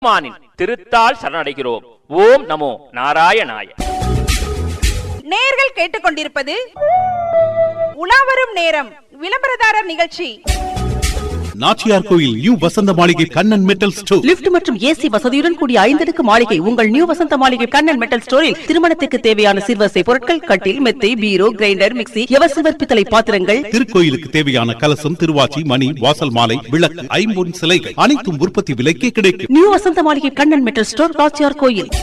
மானின் திருத்தால் சரணடைகிறோம் ஓம் நமோ நாராயணாய நேயர்கள் கேட்டுக்கொண்டிருப்பது உலாவரும் நேரம் விளம்பரதாரர் நிகழ்ச்சி நாச்சியார் கோயில் new Vasantha Maligai Kannan metal store lift மற்றும் ஏசி வசதியுடன் கூடிய ஐந்தடுக்கு மாளிகை உங்கள் நியூ வசந்த மாளிகை கண்ணன் மெட்டல் ஸ்டோரில் திருமணத்துக்கு தேவையான சிறுவசை பொருட்கள் கட்டில் மெத்தை பீரோ கிரைண்டர் மிக்ஸி எவசிவர் பித்தளை பாத்திரங்கள் திருக்கோயிலுக்கு தேவையான கலசம் திருவாச்சி மணி வாசல் மாலை விளக்கு ஐம்பொன் சிலைகள் அனைத்தும் உற்பத்தி விலைக்கே கிடைக்கும் new Vasantha Maligai Kannan metal store ராச்சியார் கோயில்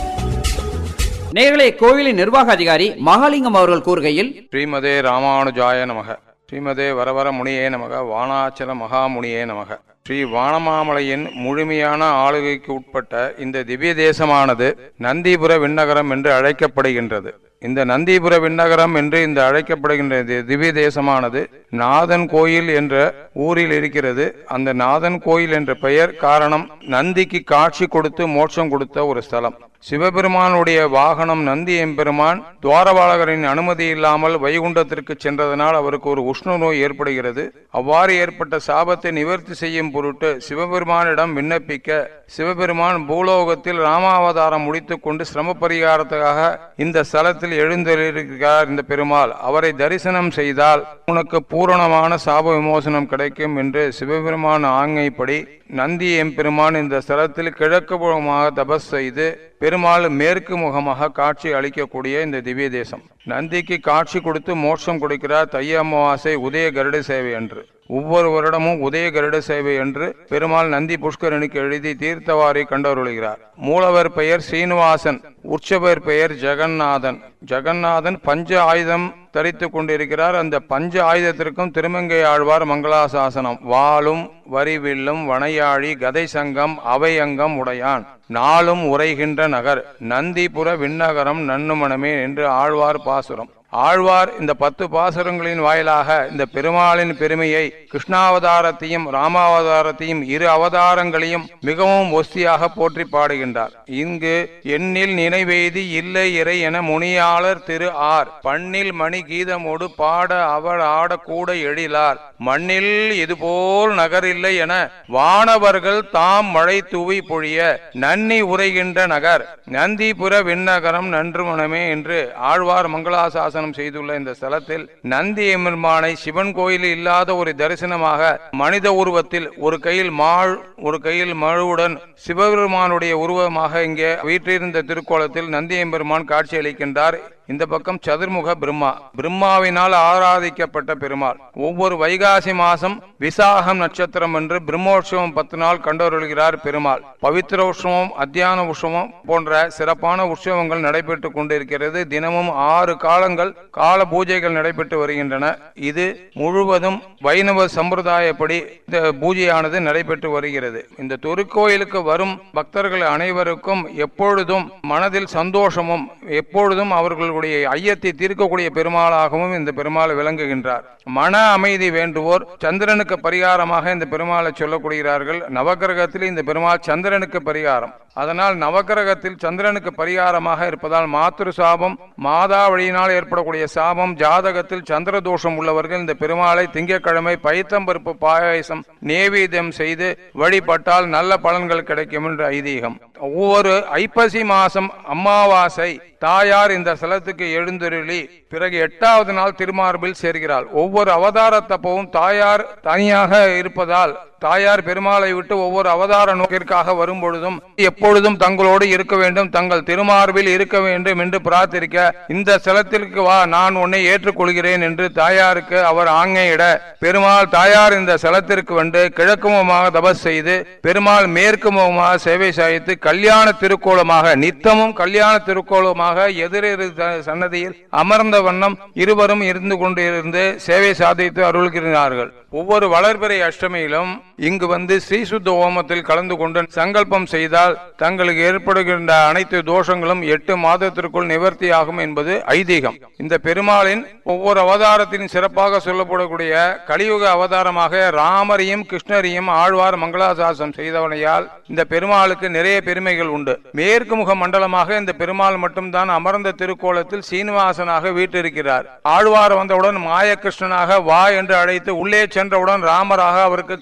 நேர்களே கோவிலின் நிர்வாக அதிகாரி மகாலிங்கம் அவர்கள் கூறுகையில் ஸ்ரீமதே ராமானுஜாய நமக ஸ்ரீமதே வரவர முனியே நமக வானாச்சல மகாமுனியே நமக ஸ்ரீ வானமாமலையின் முழுமையான ஆளுகைக்கு உட்பட்ட இந்த திவ்ய தேசமானது நந்திபுர விண்ணகரம் என்று அழைக்கப்படுகின்றது இந்த நந்திபுர விண்ணகரம் என்று இந்த அழைக்கப்படுகின்ற இந்த திவ்ய தேசமானது நாதன் கோயில் என்ற ஊரில் இருக்கிறது அந்த நாதன் கோயில் என்ற பெயர் காரணம் நந்திக்கு காட்சி கொடுத்து மோட்சம் கொடுத்த ஒரு ஸ்தலம் சிவபெருமானுடைய வாகனம் நந்தி எம்பெருமான் துவாரபாலகரின் அனுமதி இல்லாமல் வைகுண்டத்திற்கு சென்றதனால் அவருக்கு ஒரு உஷ்ண நோய் ஏற்படுகிறது அவ்வாறு ஏற்பட்ட சாபத்தை நிவர்த்தி செய்யும் பொருட்டு சிவபெருமானிடம் விண்ணப்பிக்க சிவபெருமான் பூலோகத்தில் ராமாவதாரம் முடித்துக் கொண்டு சிரம பரிகாரத்துக்காக இந்த ஸ்தலத்தில் எழுந்திருக்கிறார் இந்த பெருமாள் அவரை தரிசனம் செய்தால் உனக்கு பூரணமான சாப விமோசனம் கிடைக்கும் என்று சிவபெருமான் ஆங்கைப்படி நந்தி எம்பெருமான் இந்த ஸ்தலத்தில் கிழக்கு புறமாக தபஸ் செய்து பெருமாள் மேற்கு முகமாக காட்சி அளிக்கக்கூடிய இந்த திவ்ய தேசம் நந்திக்கு காட்சி கொடுத்து மோட்சம் கொடுக்கிறார் தைய அமாவாசை உதய கருட சேவை என்று ஒவ்வொரு வருடமும் உதய கருட சேவை என்று பெருமாள் நந்தி புஷ்கரனுக்கு எழுதி தீர்த்தவாரி கண்டருளுகிறார் மூலவர் பெயர் சீனிவாசன் உற்சவர் பெயர் ஜெகநாதன் ஜெகநாதன் பஞ்ச ஆயுதம் தரித்துக் கொண்டிருக்கிறார் அந்த பஞ்ச ஆயுதத்திற்கும் திருமங்கை ஆழ்வார் மங்களாசாசனம் வாளும் வரிவில்லும் வனையாழி கதை சங்கம் அவையங்கம் உடையான் நாளும் உரைகின்ற நகர் நந்திபுர விண்ணகரம் நன்னுமணமே என்று ஆழ்வார் பாசுரம் ஆழ்வார் இந்த பத்து பாசுரங்களின் வாயிலாக இந்த பெருமாளின் பெருமையை கிருஷ்ணாவதாரத்தையும் ராமாவதாரத்தையும் இரு அவதாரங்களையும் மிகவும் ஒஸ்தியாக போற்றி பாடுகின்றார் இங்கு எண்ணில் நினைவெய்தி இல்லை இறை என முனியாளர் திரு ஆர் பண்ணில் மணி கீதமோடு பாட அவர் ஆடக்கூட எழிலார் மண்ணில் இதுபோல் நகரில்லை என வானவர்கள் தாம் மழை தூவி பொழிய நன்னி உரைகின்ற நகர் நந்திபுர விண்ணகரம் நன்று மனமே என்று ஆழ்வார் மங்களாசாசனம் செய்துள்ள இந்த ஸ்தலத்தில் நந்தி எம்பெருமானை சிவன் கோயிலில் இல்லாத ஒரு தரிசனமாக மனித உருவத்தில் ஒரு கையில் மாள் ஒரு கையில் மழுவுடன் சிவபெருமானுடைய உருவமாக இங்கே வீற்றிருந்த திருக்கோலத்தில் நந்தி எம்பெருமான் காட்சி அளிக்கின்றார் இந்த பக்கம் சதுர்முக பிரம்மா பிரம்மாவினால் ஆராதிக்கப்பட்ட பெருமாள் ஒவ்வொரு வைகாசி மாசம் விசாகம் நட்சத்திரம் என்று பிரம்மோற்சவம் பத்து நாள் கண்டருள்கிறார் பெருமாள் பவித்திர உற்சவம் அத்தியான உற்சவம் போன்ற சிறப்பான உற்சவங்கள் நடைபெற்றுக் கொண்டிருக்கிறது தினமும் ஆறு காலங்கள் கால பூஜைகள் நடைபெற்று வருகின்றன இது முழுவதும் வைணவ சம்பிரதாயப்படி இந்த பூஜையானது நடைபெற்று வருகிறது இந்த திருக்கோயிலுக்கு வரும் பக்தர்கள் அனைவருக்கும் எப்பொழுதும் மனதில் சந்தோஷமும் எப்பொழுதும் அவர்களுடைய ஐயத்தை தீர்க்கக்கூடிய பெருமாளாகவும் இந்த பெருமாள் விளங்குகின்றார் மன அமைதி வேண்டுவோர் சந்திரனுக்கு பரிகாரமாக இந்த பெருமாளை சொல்லக்கூடிகிறார்கள் நவகிரகத்தில் இந்த பெருமாள் சந்திரனுக்கு பரிகாரம் அதனால் நவகிரகத்தில் சந்திரனுக்கு பரிகாரமாக இருப்பதால் மாத்திரு சாபம் மாதா வழியினால் ஏற்படக்கூடிய சாபம் ஜாதகத்தில் சந்திர தோஷம் உள்ளவர்கள் இந்த பெருமாளை திங்கட்கிழமை பைத்தம்பருப்பு பாயசம் நேவேத்தியம் செய்து வழிபட்டால் நல்ல பலன்கள் கிடைக்கும் என்று ஐதீகம் ஒவ்வொரு ஐப்பசி மாசம் அமாவாசை தாயார் இந்த ஸ்தலத்துக்கு எழுந்தருளி பிறகு எட்டாவது நாள் திருமார்பில் சேர்கிறாள் ஒவ்வொரு அவதாரத்தப்பவும் தாயார் தனியாக இருப்பதால் தாயார் பெருமாளை விட்டு ஒவ்வொரு அவதார நோக்கிற்காக வரும் பொழுதும் எப்பொழுதும் தங்களோடு இருக்க வேண்டும் தங்கள் திருமார்பில் இருக்க வேண்டும் என்று பிரார்த்திக்க இந்த ஸ்தலத்திற்கு வா நான் உன்னை ஏற்றுக்கொள்கிறேன் என்று தாயாருக்கு அவர் ஆங்கையிட பெருமாள் தாயார் இந்த ஸ்தலத்திற்கு வந்து கிழக்கு முகமாக தபஸ் செய்து பெருமாள் மேற்கு முகமாக சேவை சாய்த்து கல்யாண திருக்கோலமாக நித்தமும் கல்யாண திருக்கோலமாக எதிரெதிர் சன்னதியில் அமர்ந்த வண்ணம் இருவரும் இருந்து கொண்டிருந்து சேவை சாதித்து அருள்கிறார்கள் ஒவ்வொரு வளர்பிறை அஷ்டமியிலும் இங்கு வந்து ஸ்ரீசுத்த ஹோமத்தில் கலந்து கொண்டு சங்கல்பம் செய்தால் தங்களுக்கு ஏற்படுகின்ற அனைத்து தோஷங்களும் எட்டு மாதத்திற்குள் நிவர்த்தியாகும் என்பது ஐதீகம் இந்த பெருமாளின் ஒவ்வொரு அவதாரத்தின் சிறப்பாக சொல்லப்படக்கூடிய கலியுக அவதாரமாக ராமரையும் கிருஷ்ணரையும் ஆழ்வார் மங்களாசாசம் செய்தவனையால் இந்த பெருமாளுக்கு நிறைய பெருமைகள் உண்டு மேற்கு முக மண்டலமாக இந்த பெருமாள் மட்டும்தான் அமர்ந்த திருக்கோலத்தில் சீனிவாசனாக வீட்டிருக்கிறார் ஆழ்வார் வந்தவுடன் மாயகிருஷ்ணனாக வா என்று அழைத்து உள்ளே சென்றவுடன் ராமராக அவருக்கு காட்சி கொடுத்தார்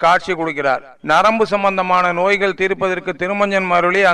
கொடுக்கிறார் நரம்பு சம்பந்தமான நோய்கள் தீர்ப்பதற்கு திருமஞ்சன் மருளி